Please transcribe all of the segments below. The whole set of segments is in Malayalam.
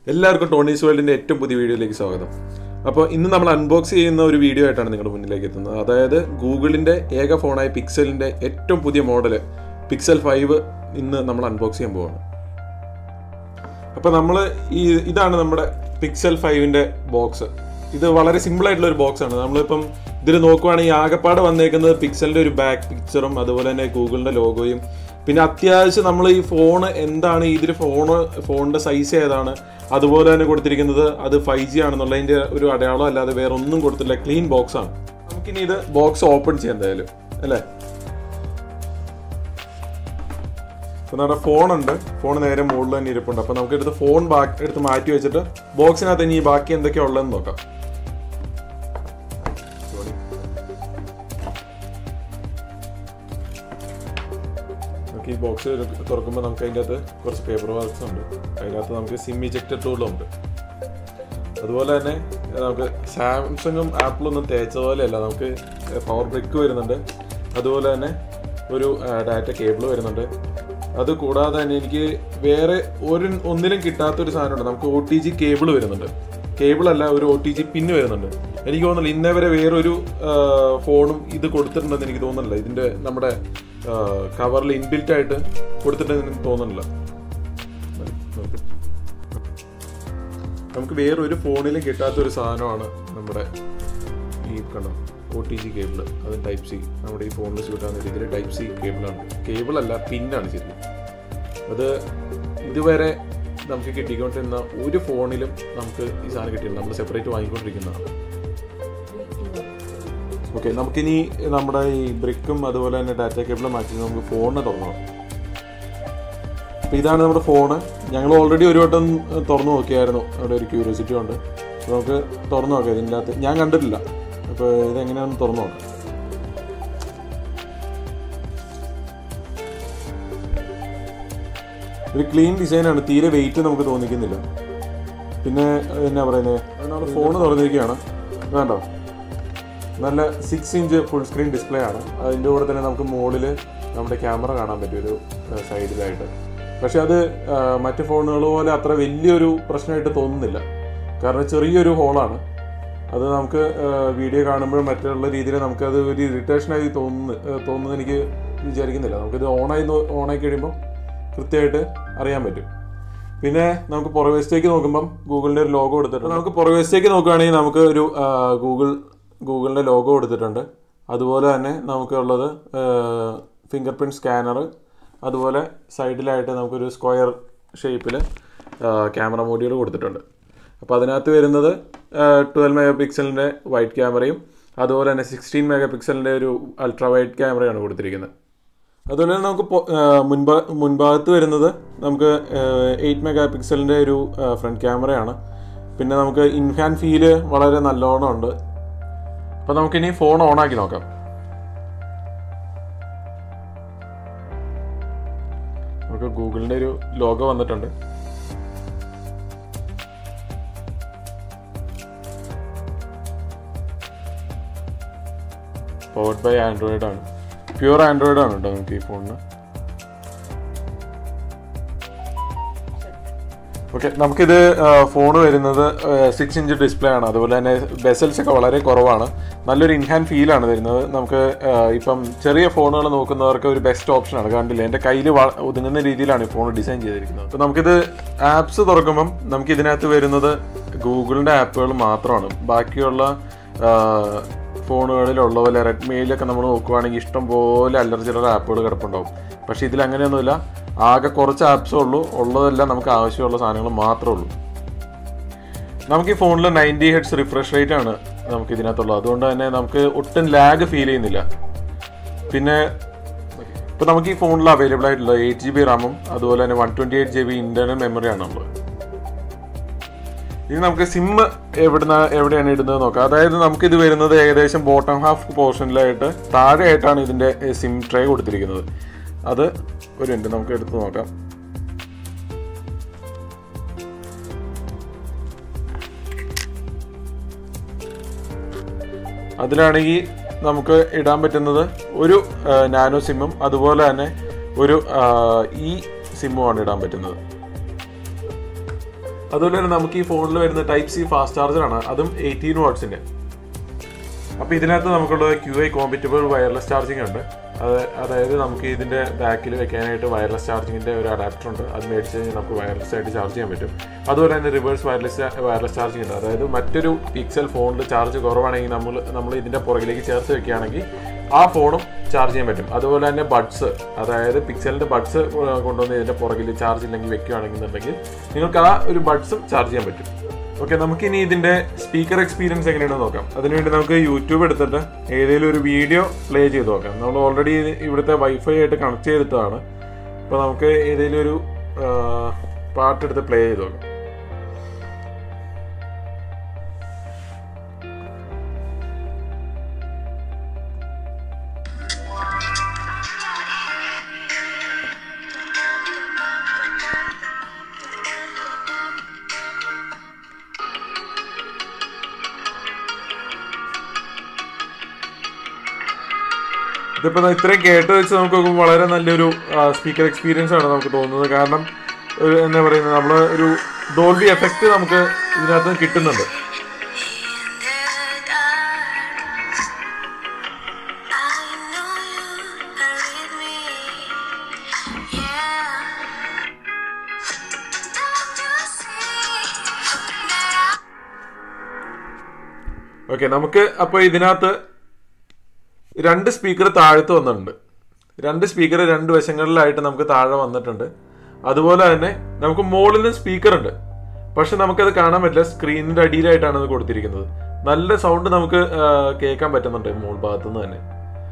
എല്ലാവർക്കും ടോണീസ് വേൾഡിൻ്റെ ഏറ്റവും പുതിയ വീഡിയോയിലേക്ക് സ്വാഗതം അപ്പോൾ ഇന്ന് നമ്മൾ അൺബോക്സ് ചെയ്യുന്ന ഒരു വീഡിയോ ആയിട്ടാണ് നിങ്ങളുടെ മുന്നിലേക്ക് എത്തുന്നത് അതായത് ഗൂഗിളിൻ്റെ ഏക ഫോണായ പിക്സലിൻ്റെ ഏറ്റവും പുതിയ മോഡൽ പിക്സൽ ഫൈവ് ഇന്ന് നമ്മൾ അൺബോക്സ് ചെയ്യാൻ പോവാണ് അപ്പോൾ നമ്മൾ ഈ ഇതാണ് നമ്മുടെ പിക്സൽ ഫൈവിൻ്റെ ബോക്സ് ഇത് വളരെ സിമ്പിൾ ആയിട്ടുള്ള ഒരു ബോക്സ് ആണ് നമ്മളിപ്പം ഇതിൽ നോക്കുവാണെങ്കിൽ ആകപ്പാടെ വന്നേക്കുന്നത് പിക്സലിൻ്റെ ഒരു ബാക്ക് പിക്ചറും അതുപോലെ തന്നെ ഗൂഗിളിൻ്റെ ലോഗോയും പിന്നെ അത്യാവശ്യം നമ്മൾ ഈ ഫോൺ എന്താണ് ഇതിൽ ഫോണ് ഫോണിൻ്റെ സൈസ് ഏതാണ് അതുപോലെ തന്നെ കൊടുത്തിരിക്കുന്നത് അത് ഫൈവ് ജി ആണെന്നുള്ളതിൻ്റെ ഒരു അടയാളം അല്ലാതെ വേറെ ഒന്നും കൊടുത്തില്ല ക്ലീൻ ബോക്സ് ആണ് നമുക്കിനി ഇത് ബോക്സ് ഓപ്പൺ ചെയ്യാം എന്തായാലും അല്ലേ ഇപ്പൊ നമ്മുടെ ഫോൺ ഉണ്ട് ഫോൺ നേരെ മുകളിൽ തന്നെ ഇരിപ്പുണ്ട് അപ്പൊ നമുക്ക് എടുത്ത് ഫോൺ ബാക്കി എടുത്ത് മാറ്റി വെച്ചിട്ട് ബോക്സിനകത്ത് ഇനി ബാക്കി എന്തൊക്കെയാ ഉള്ളതെന്ന് നോക്കാം നമുക്ക് ഈ ബോക്സ് തുറക്കുമ്പോൾ നമുക്ക് അതിൻ്റെ അകത്ത് കുറച്ച് പേപ്പർ വർക്ക്സ് ഉണ്ട് അതിനകത്ത് നമുക്ക് സിം ഇജക്റ്റർ ടൂളും ഉണ്ട് അതുപോലെ തന്നെ നമുക്ക് സാംസങ്ങും ആപ്പിളും ഒന്നും തേച്ച പോലെയല്ല നമുക്ക് പവർ ബ്രിക്ക് വരുന്നുണ്ട് അതുപോലെ തന്നെ ഒരു ഡാറ്റ കേബിൾ വരുന്നുണ്ട് അത് കൂടാതെ തന്നെ എനിക്ക് വേറെ ഒരു ഒന്നിനും കിട്ടാത്തൊരു സാധനമുണ്ട് നമുക്ക് ഒ ടി ജി കേബിൾ വരുന്നുണ്ട് കേബിൾ അല്ല ഒരു ഒ ടി ജി പിന്ന് വരുന്നുണ്ട് എനിക്ക് തോന്നുന്നില്ല ഇന്നേ വരെ വേറൊരു ഫോണും ഇത് കൊടുത്തിട്ടുണ്ടെന്ന് എനിക്ക് തോന്നുന്നില്ല ഇതിന്റെ നമ്മുടെ കവറിൽ ഇൻബിൽറ്റ് ആയിട്ട് കൊടുത്തിട്ടുണ്ടെന്ന് എനിക്ക് തോന്നുന്നില്ല നമുക്ക് വേറൊരു ഫോണിലും കിട്ടാത്ത ഒരു സാധനമാണ് നമ്മുടെ ഈ കണ്ടോ ഒ ടി ജി കേബിൾ അത് ടൈപ്പ് സി നമ്മുടെ ഈ ഫോണിൽ സ്യൂട്ടാകുന്ന രീതിയിൽ ടൈപ്പ് സി കേബിളാണ് കേബിൾ അല്ല പിന്നാണ് ശരിക്കും അത് ഇതുവരെ നമുക്ക് കിട്ടിക്കൊണ്ടിരുന്ന ഒരു ഫോണിലും നമുക്ക് ഈ സാധനം കിട്ടിയില്ല നമ്മൾ സെപ്പറേറ്റ് വാങ്ങിക്കൊണ്ടിരിക്കുന്നതാണ് ഓക്കെ നമുക്കിനി നമ്മുടെ ഈ ബ്രിക്കും അതുപോലെ തന്നെ ഡാറ്റ കേബിളും മാറ്റി നമുക്ക് ഫോണിനെ തുറക്കണം അപ്പോൾ ഇതാണ് നമ്മുടെ ഫോണ് ഞങ്ങൾ ഓൾറെഡി ഒരു വട്ടം തുറന്നു നോക്കിയായിരുന്നു അവിടെ ഒരു ക്യൂരിയോസിറ്റി ഉണ്ട് അപ്പോൾ നമുക്ക് തുറന്നു നോക്കാം ഇതിൻ്റെ അകത്ത് ഞാൻ കണ്ടിട്ടില്ല അപ്പോൾ ഇതെങ്ങനെയാണെന്ന് തുറന്നു നോക്കാം ഒരു ക്ലീൻ ഡിസൈനാണ് തീരെ വെയിറ്റ് നമുക്ക് തോന്നിക്കുന്നില്ല പിന്നെ എന്നാ പറയുന്നത് നമ്മൾ ഫോൺ തുറന്നിരിക്കുകയാണ് വേണ്ടോ നല്ല six inch full screen display ആണ് അതിൻ്റെ കൂടെ തന്നെ നമുക്ക് മുകളിൽ നമ്മുടെ ക്യാമറ കാണാൻ പറ്റും ഒരു സൈഡിലായിട്ട് പക്ഷെ അത് മറ്റ് ഫോണുകൾ പോലെ അത്ര വലിയൊരു പ്രശ്നമായിട്ട് തോന്നുന്നില്ല കാരണം ചെറിയൊരു ഹോളാണ് അത് നമുക്ക് വീഡിയോ കാണുമ്പോഴും മറ്റുള്ള രീതിയിൽ നമുക്കത് ഒരു ഇറിറ്റേഷനായി തോന്നുന്നു തോന്നുന്നത് എനിക്ക് വിചാരിക്കുന്നില്ല നമുക്കിത് ഓണായി ഓണായി കഴിയുമ്പോൾ കൃത്യമായിട്ട് അറിയാൻ പറ്റും പിന്നെ നമുക്ക് പുറകുവശത്തേക്ക് നോക്കുമ്പം ഗൂഗിളിൻ്റെ ഒരു ലോഗോ കൊടുത്തിട്ടുണ്ട് നമുക്ക് പുറകുവശത്തേക്ക് നോക്കുകയാണെങ്കിൽ നമുക്ക് ഒരു ഗൂഗിൾ ഗൂഗിളിൻ്റെ ലോഗോ കൊടുത്തിട്ടുണ്ട് അതുപോലെ തന്നെ നമുക്കുള്ളത് ഫിംഗർ പ്രിൻറ്റ് സ്കാനർ അതുപോലെ സൈഡിലായിട്ട് നമുക്കൊരു സ്ക്വയർ ഷേപ്പിൽ ക്യാമറ മോഡ്യൂൾ കൊടുത്തിട്ടുണ്ട് അപ്പോൾ അതിനകത്ത് വരുന്നത് ട്വൽവ് മെഗാ പിക്സലിൻ്റെ വൈറ്റ് ക്യാമറയും അതുപോലെ തന്നെ സിക്സ്റ്റീൻ മെഗാ പിക്സലിൻ്റെ ഒരു അൾട്രാ വൈറ്റ് ക്യാമറയാണ് കൊടുത്തിരിക്കുന്നത് അതുപോലെ തന്നെ നമുക്ക് മുൻഭാ മുൻഭാഗത്ത് വരുന്നത് നമുക്ക് എയ്റ്റ് മെഗാ പിക്സലിൻ്റെ ഒരു ഫ്രണ്ട് ക്യാമറയാണ് പിന്നെ നമുക്ക് ഇൻഹാൻ ഫീല് വളരെ നല്ലോണം ഉണ്ട് അപ്പോൾ നമുക്കിനി ഫോൺ ഓണാക്കി നോക്കാം നമുക്ക് ഗൂഗിളിൻ്റെ ഒരു ലോഗോ വന്നിട്ടുണ്ട് പവർഡ് ബൈ ആൻഡ്രോയിഡ് ആണ് പ്യുവർ ആൻഡ്രോയിഡ് ആണ് കേട്ടോ നമുക്ക് ഈ ഫോണിന് ഓക്കെ നമുക്കിത് ഫോൺ വരുന്നത് സിക്സ് ഇഞ്ച് ഡിസ്പ്ലേ ആണ് അതുപോലെ തന്നെ ബെസൽസ് ഒക്കെ വളരെ കുറവാണ് നല്ലൊരു ഇൻഹാൻ ഫീലാണ് തരുന്നത് നമുക്ക് ഇപ്പം ചെറിയ ഫോണുകൾ നോക്കുന്നവർക്ക് ഒരു ബെസ്റ്റ് ഓപ്ഷനാണ് കണ്ടില്ല എൻ്റെ കയ്യിൽ ഒതുങ്ങുന്ന രീതിയിലാണ് ഈ ഫോൺ ഡിസൈൻ ചെയ്തിരിക്കുന്നത് അപ്പോൾ നമുക്കിത് ആപ്സ് തുറക്കുമ്പം നമുക്ക് ഇതിനകത്ത് വരുന്നത് ഗൂഗിളിൻ്റെ ആപ്പുകൾ മാത്രമാണ് ബാക്കിയുള്ള ഫോണുകളിലുള്ള പോലെ റെഡ്മിയിലൊക്കെ നമ്മൾ നോക്കുവാണെങ്കിൽ ഇഷ്ടം പോലെ അല്ലറ ആപ്പുകൾ കിടപ്പുണ്ടാവും പക്ഷേ ഇതിൽ അങ്ങനെയൊന്നുമില്ല ആകെ കുറച്ച് ആപ്സേ ഉള്ളൂ ഉള്ളതെല്ലാം നമുക്ക് ആവശ്യമുള്ള സാധനങ്ങൾ മാത്രമേ ഉള്ളൂ നമുക്ക് ഈ ഫോണിൽ നയൻറ്റി ഹെഡ്സ് റിഫ്രഷ് റേറ്റ് ആണ് നമുക്ക് ഇതിനകത്തുള്ളത് അതുകൊണ്ട് തന്നെ നമുക്ക് ഒട്ടും ലാഗ് ഫീൽ ചെയ്യുന്നില്ല പിന്നെ ഇപ്പോൾ നമുക്ക് ഈ ഫോണിൽ അവൈലബിൾ ആയിട്ടുള്ളത് എയ്റ്റ് ജി ബി റാമും അതുപോലെ തന്നെ one twenty eight G B internal മെമ്മറിയാണ് ഉള്ളത് ഇനി നമുക്ക് സിം എവിടുന്ന എവിടെയാണ് ഇടുന്നത് നോക്കാം അതായത് നമുക്ക് ഇത് വരുന്നത് ഏകദേശം ബോട്ടം ഹാഫ് പോർഷനിലായിട്ട് താഴെയായിട്ടാണ് ഇതിൻ്റെ സിം ട്രേ കൊടുത്തിരിക്കുന്നത് അത് ഒരു മിനിറ്റ് നമുക്ക് എടുത്ത് നോക്കാം അതിലാണെങ്കിൽ നമുക്ക് ഇടാൻ പറ്റുന്നത് ഒരു നാനോ സിമ്മും അതുപോലെ തന്നെ ഒരു ഈ സിമ്മുമാണ് ഇടാൻ പറ്റുന്നത് അതുപോലെ തന്നെ നമുക്ക് ഈ ഫോണിൽ വരുന്ന ടൈപ്പ് സി ഫാസ്റ്റ് ചാർജറാണ് അതും എയ്റ്റീൻ വാട്ട്സിൻ്റെ അപ്പോൾ ഇതിനകത്ത് നമുക്കുള്ളത് Q I compatible wireless charging ഉണ്ട് അത് അതായത് നമുക്ക് ഇതിൻ്റെ ബാക്കിൽ വെക്കാനായിട്ട് വയർലെസ് ചാർജിങ്ങിൻ്റെ ഒരു അഡാപ്റ്റർ ഉണ്ട് അത് മേടിച്ച് കഴിഞ്ഞാൽ നമുക്ക് വയർലെസ് ആയിട്ട് ചാർജ് ചെയ്യാൻ പറ്റും അതുപോലെ തന്നെ റിവേഴ്സ് വയർലെസ് വയർലെസ് ചാർജിങ് ഉണ്ട് അതായത് മറ്റൊരു പിക്സൽ ഫോണിൽ ചാർജ് കുറവാണെങ്കിൽ നമ്മൾ നമ്മൾ ഇതിൻ്റെ പുറകിലേക്ക് ചേർത്ത് വെക്കുകയാണെങ്കിൽ ആ ഫോണും ചാർജ് ചെയ്യാൻ പറ്റും അതുപോലെ തന്നെ ബഡ്സ് അതായത് പിക്സലിൻ്റെ ബഡ്സ് കൊണ്ടുവന്ന് ഇതിൻ്റെ പുറകിൽ ചാർജ് ഇല്ലെങ്കിൽ വെക്കുകയാണെന്നുണ്ടെങ്കിൽ നിങ്ങൾക്ക് ആ ഒരു ബഡ്സും ചാർജ് ചെയ്യാൻ പറ്റും ഓക്കെ നമുക്കിനി ഇതിന്റെ സ്പീക്കർ എക്സ്പീരിയൻസ് എങ്ങനെയാണെന്ന് നോക്കാം അതിനുവേണ്ടി നമുക്ക് യൂട്യൂബ് എടുത്തിട്ട് ഏതെങ്കിലും ഒരു വീഡിയോ പ്ലേ ചെയ്ത് നോക്കാം നമ്മൾ ഓൾറെഡി ഇവിടുത്തെ വൈഫൈ ആയിട്ട് കണക്ട് ചെയ്തിട്ടതാണ് അപ്പോൾ നമുക്ക് ഏതെങ്കിലും ഒരു പാട്ടെടുത്ത് പ്ലേ ചെയ്ത് നോക്കാം ഇതിപ്പോൾ ഇത്രയും കേട്ട് വെച്ച് നമുക്ക് നോക്കുമ്പോൾ വളരെ നല്ലൊരു സ്പീക്കർ എക്സ്പീരിയൻസ് ആണ് നമുക്ക് തോന്നുന്നത് കാരണം ഒരു എന്താ പറയുന്നത് നമ്മൾ ഒരു ഡോൾബി എഫക്റ്റ് നമുക്ക് ഇതിനകത്ത് കിട്ടുന്നുണ്ട് ഓക്കെ നമുക്ക് അപ്പോൾ ഇതിനകത്ത് രണ്ട് സ്പീക്കർ താഴത്ത് വന്നിട്ടുണ്ട് രണ്ട് സ്പീക്കർ രണ്ട് വശങ്ങളിലായിട്ട് നമുക്ക് താഴെ വന്നിട്ടുണ്ട് അതുപോലെ തന്നെ നമുക്ക് മുകളിലും സ്പീക്കർ ഉണ്ട് പക്ഷെ നമുക്കത് കാണാൻ പറ്റില്ല സ്ക്രീനിന്റെ അടിയിലായിട്ടാണ് അത് കൊടുത്തിരിക്കുന്നത് നല്ല സൗണ്ട് നമുക്ക് കേൾക്കാൻ പറ്റുന്നുണ്ട് മുകൾ ഭാഗത്തു നിന്ന് തന്നെ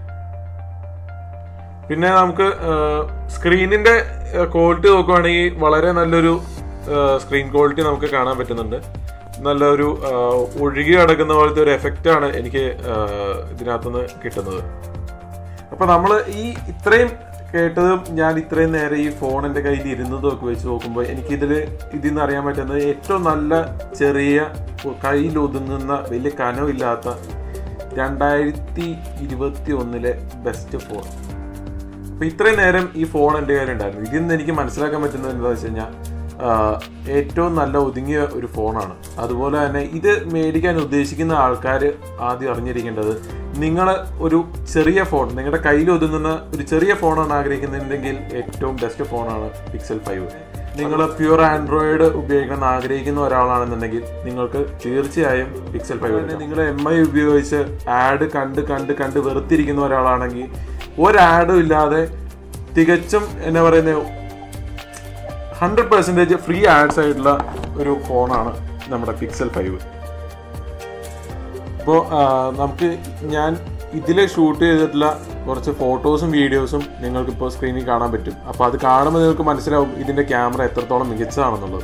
പിന്നെ നമുക്ക് സ്ക്രീനിന്റെ ക്വാളിറ്റി നോക്കുവാണെങ്കിൽ വളരെ നല്ലൊരു സ്ക്രീൻ ക്വാളിറ്റി നമുക്ക് കാണാൻ പറ്റുന്നുണ്ട് നല്ലൊരു ഒഴുകി കിടക്കുന്ന പോലത്തെ ഒരു എഫക്റ്റ് ആണ് എനിക്ക് ഇതിനകത്തുനിന്ന് കിട്ടുന്നത് അപ്പൊ നമ്മൾ ഈ ഇത്രയും കേട്ടതും ഞാൻ ഇത്രയും നേരം ഈ ഫോൺ എൻ്റെ കയ്യിൽ ഇരുന്നതും ഒക്കെ വെച്ച് നോക്കുമ്പോൾ എനിക്കിതിൽ ഇതിൽ നിന്ന് അറിയാൻ പറ്റുന്നത് ഏറ്റവും നല്ല ചെറിയ കയ്യിൽ ഒതുങ്ങുന്ന വലിയ കനമില്ലാത്ത രണ്ടായിരത്തി ഇരുപത്തി ഒന്നിലെ ബെസ്റ്റ് ഫോൺ അപ്പൊ ഇത്രയും നേരം ഈ ഫോൺ എൻ്റെ കയ്യിൽ ഉണ്ടായിരുന്നു ഇതിൽ നിന്ന് എനിക്ക് മനസ്സിലാക്കാൻ പറ്റുന്നത് എന്താണെന്ന് വെച്ച് കഴിഞ്ഞാൽ ഏറ്റവും നല്ല ഒതുങ്ങിയ ഒരു ഫോണാണ് അതുപോലെ തന്നെ ഇത് മേടിക്കാൻ ഉദ്ദേശിക്കുന്ന ആൾക്കാർ ആദ്യം അറിഞ്ഞിരിക്കേണ്ടത് നിങ്ങൾ ഒരു ചെറിയ ഫോൺ നിങ്ങളുടെ കയ്യിൽ ഒതുങ്ങുന്ന ഒരു ചെറിയ ഫോണാണ് ആഗ്രഹിക്കുന്നുണ്ടെങ്കിൽ ഏറ്റവും ബെസ്റ്റ് ഫോണാണ് പിക്സൽ ഫൈവ് നിങ്ങൾ പ്യുവർ ആൻഡ്രോയിഡ് ഉപയോഗിക്കണം ആഗ്രഹിക്കുന്ന ഒരാളാണെന്നുണ്ടെങ്കിൽ നിങ്ങൾക്ക് തീർച്ചയായും പിക്സൽ ഫൈവ് തന്നെ നിങ്ങൾ എം ഐ ഉപയോഗിച്ച് ആഡ് കണ്ട് കണ്ട് കണ്ട് വെറുത്തിരിക്കുന്ന ഒരാളാണെങ്കിൽ ഒരു ആഡും ഇല്ലാതെ തികച്ചും എന്നാ പറയുന്നത് ഹൺഡ്രഡ് പെർസെൻറ്റേജ് ഫ്രീ ആഡ്സ് ആയിട്ടുള്ള ഒരു ഫോണാണ് നമ്മുടെ പിക്സൽ ഫൈവ് അപ്പോൾ നമുക്ക് ഞാൻ ഇതിൽ ഷൂട്ട് ചെയ്തിട്ടുള്ള കുറച്ച് ഫോട്ടോസും വീഡിയോസും നിങ്ങൾക്കിപ്പോൾ സ്ക്രീനിൽ കാണാൻ പറ്റും അപ്പോൾ അത് കാണുമ്പോൾ നിങ്ങൾക്ക് മനസ്സിലാവും ഇതിൻ്റെ ക്യാമറ എത്രത്തോളം മികച്ചതാണെന്നുള്ളത്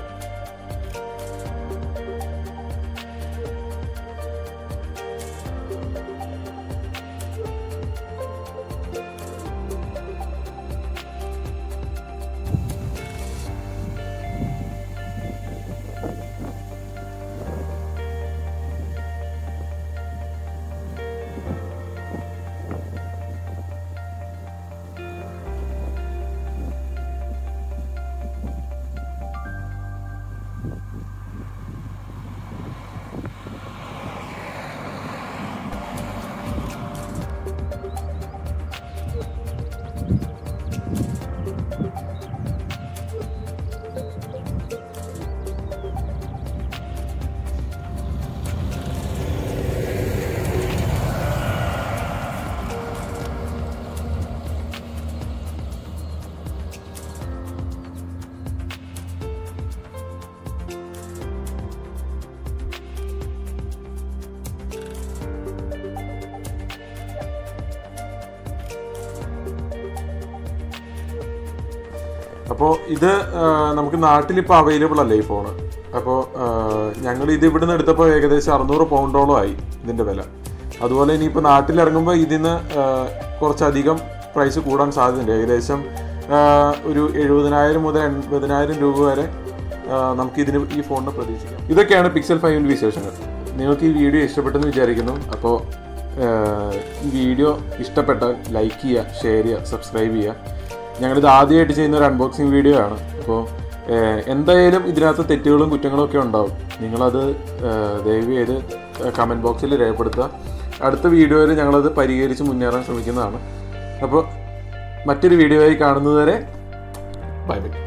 അപ്പോൾ ഇത് നമുക്ക് നാട്ടിലിപ്പോൾ അവൈലബിൾ അല്ല ഈ ഫോണ് അപ്പോൾ ഞങ്ങൾ ഇത് ഇവിടുന്ന് എടുത്തപ്പോൾ ഏകദേശം അറുന്നൂറ് പൗണ്ടോളം ആയി ഇതിൻ്റെ വില അതുപോലെ ഇനിയിപ്പോൾ നാട്ടിലിറങ്ങുമ്പോൾ ഇതിന് കുറച്ചധികം പ്രൈസ് കൂടാൻ സാധ്യതയുണ്ട് ഏകദേശം ഒരു എഴുപതിനായിരം മുതൽ എൺപതിനായിരം രൂപ വരെ നമുക്ക് ഇതിന് ഈ ഫോണിന് പ്രതീക്ഷിക്കാം ഇതൊക്കെയാണ് പിക്സൽ ഫൈവിൽ വിശേഷങ്ങൾ നിങ്ങൾക്ക് ഈ വീഡിയോ ഇഷ്ടപ്പെട്ടെന്ന് വിചാരിക്കുന്നു അപ്പോൾ ഈ വീഡിയോ ഇഷ്ടപ്പെട്ടാൽ ലൈക്ക് ചെയ്യുക ഷെയർ ചെയ്യുക സബ്സ്ക്രൈബ് ചെയ്യുക ഞങ്ങളിത് ആദ്യമായിട്ട് ചെയ്യുന്ന ഒരു അൺബോക്സിങ് വീഡിയോ ആണ് അപ്പോൾ ഏഹ് എന്തായാലും ഇതിനകത്ത് തെറ്റുകളും കുറ്റങ്ങളും ഒക്കെ ഉണ്ടാവും നിങ്ങളത് ഏഹ് ദയവ് ചെയ്ത് കമൻറ്റ് ബോക്സിൽ രേഖപ്പെടുത്തുക അടുത്ത വീഡിയോയിൽ ഞങ്ങളത് പരിഹരിച്ച് മുന്നേറാൻ ശ്രമിക്കുന്നതാണ് അപ്പോൾ മറ്റൊരു വീഡിയോയായി കാണുന്നതുവരെ ബൈ ബൈ